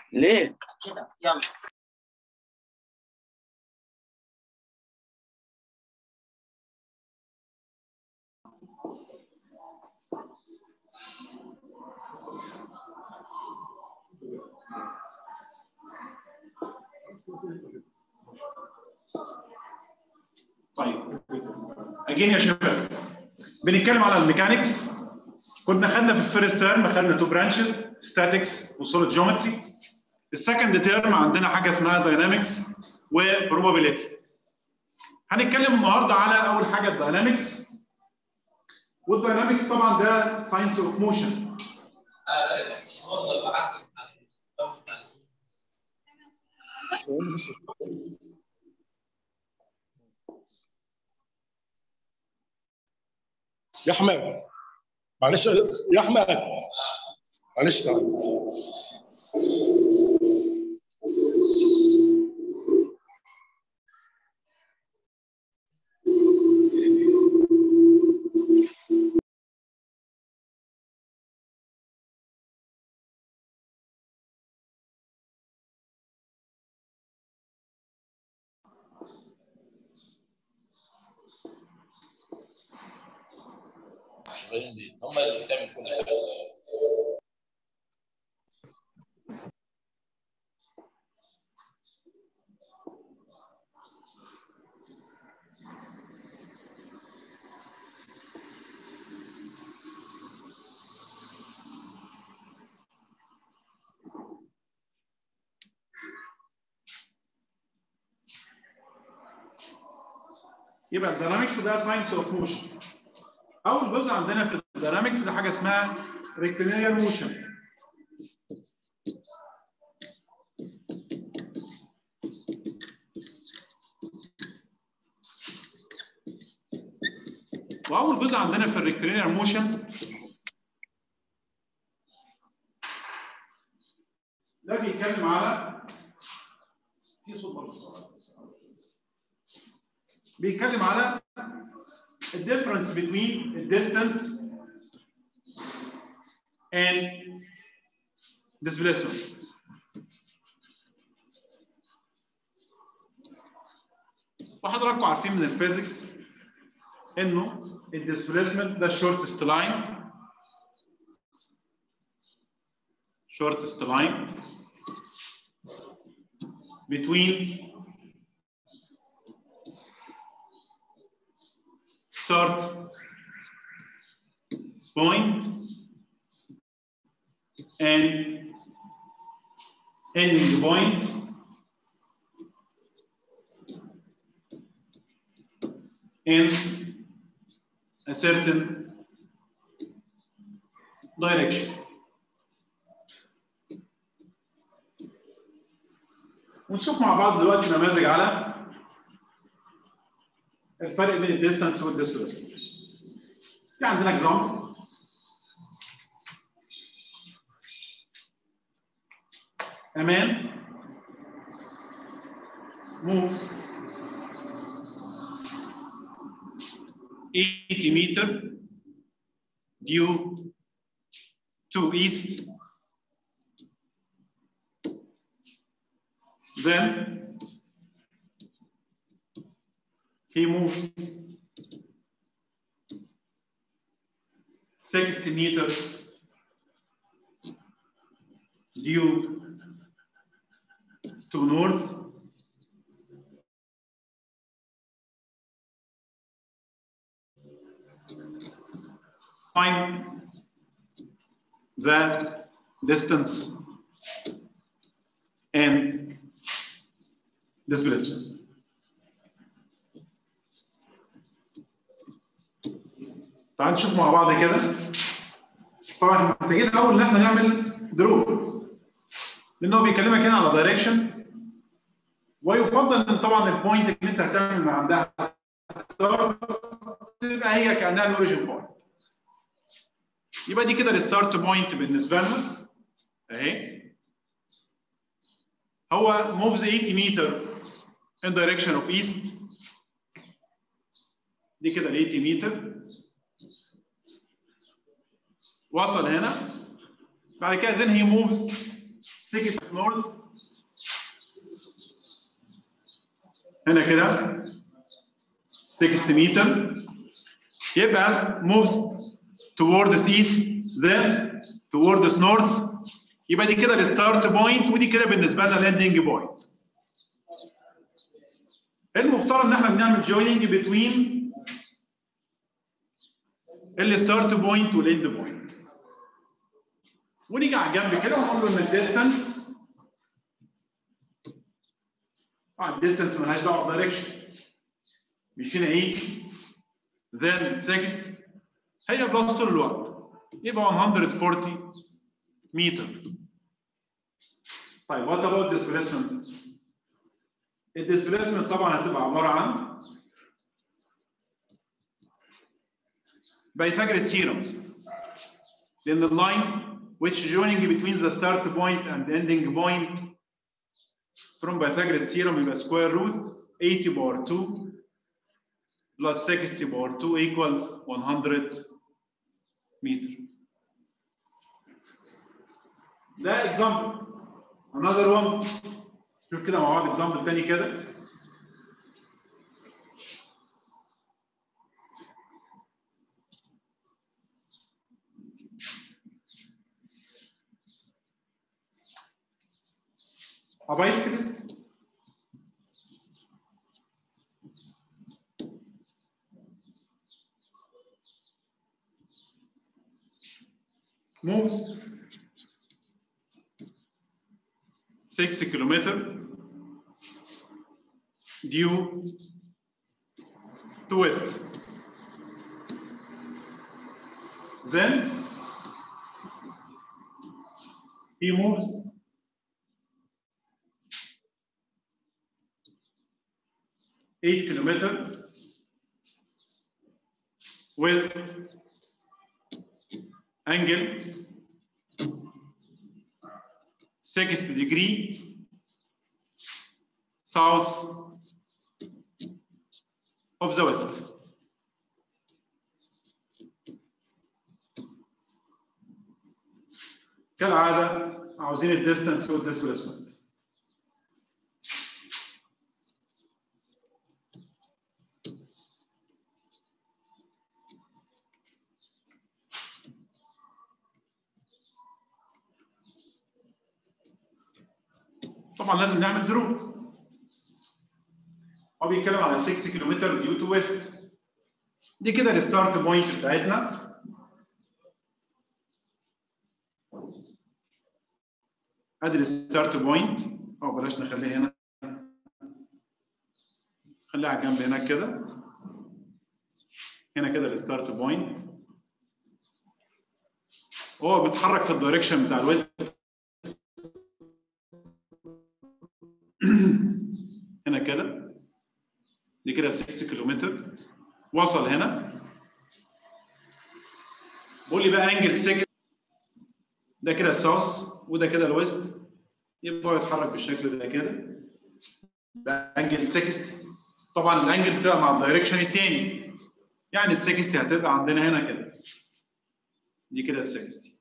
ليه؟ كده يلا طيب اجين يا شباب بنتكلم على الميكانكس كنا خدنا في الفيرست تيرم خدنا تو برانشز ستاتكس وسوليد جيومتري السكند تيرم عندنا حاجه اسمها داينامكس وبروبابيليتي هنتكلم النهارده على اول حاجه الداينامكس والداينامكس طبعا ده ساينس اوف موشن يا احمد معلش يا احمد معلش تعال هم اللي بتعمل كل حاجه يبقى الداينامكس ده ساينس اوف موشن اول جزء عندنا في الداينامكس ده حاجه اسمها ريكتينيال موشن واول جزء عندنا في الريكتينيال موشن ده بيتكلم على في صوت برضه بيتكلم على the difference between the distance and displacement. وحضراتكم عارفين من الفيزيكس انه الديسبيسمنت ده shortest line shortest line between start point and ending point in a certain direction. ونشوف مع بعض دلوقتي نماذج على الفرق بين الديستانس والديسبيسمنت. في عندنا اكزامبل A man moves 80 meter due to east. Then he moves 60 meters due to north. Find the distance and displacement. تعال نشوف مع بعض كده طبعا احنا محتاجين الاول ان احنا نعمل درو لان هو بيكلمك هنا على دايركشن ويفضل ان طبعا البوينت اللي انت هتعمل من عندها تبقى هي كانها الاوريجن بوينت يبقى دي كده الستارت بوينت بالنسبه لنا اهي هو moves 80 meter in direction of east دي كده ال 80 متر وصل هنا بعد كده then he moves 60 نورث هنا كده 60 متر يبقى moves towards east then towards north يبقى دي كده الستارت بوينت ودي كده بالنسبه لنا لاندنج بوينت المفترض ان احنا بنعمل جويننج بتوين الستارت بوينت والاند بوينت ونيجي على جنب كده ونقول له ان الديستانس اه الديستانس مالهاش دعوه بدايركشن مشينا 8 then 60 هي بلس طول الوقت يبقى 140 متر طيب وات اباوت ديسبيسمنت الديسبيسمنت طبعا هتبقى عباره عن Pythagoras theorem لان اللاين which joining between the start point and the ending point from Pythagoras theorem يبقى square root 80 power 2 plus 60 power 2 equals 100 meter. ده example. Another one. شوف كده مع بعض example تاني كده. A bicyclist moves 6 kilometer due to west. Then he moves eight kilometer with angle 60 degree south of the west. كالعادة عاوزين الديستانس والديسبيسمنت. طبعا لازم نعمل درو هو بيتكلم على 6 كيلومتر ديو تو ويست دي كده الستارت بوينت بتاعتنا ادي الستارت بوينت او بلاش نخليها هنا خليها على الجنب هناك كده هنا كده الستارت بوينت هو بيتحرك في الدايركشن بتاع الويست هنا كده دي كده 6 كيلومتر وصل هنا بقول لي بقى انجل 6 ده كده الساوث وده كده الويست يبقى هو يتحرك بالشكل ده كده ده انجل 60 طبعا الانجل بتبقى مع الدايركشن الثاني يعني ال 60 هتبقى عندنا هنا كده دي كده ال 60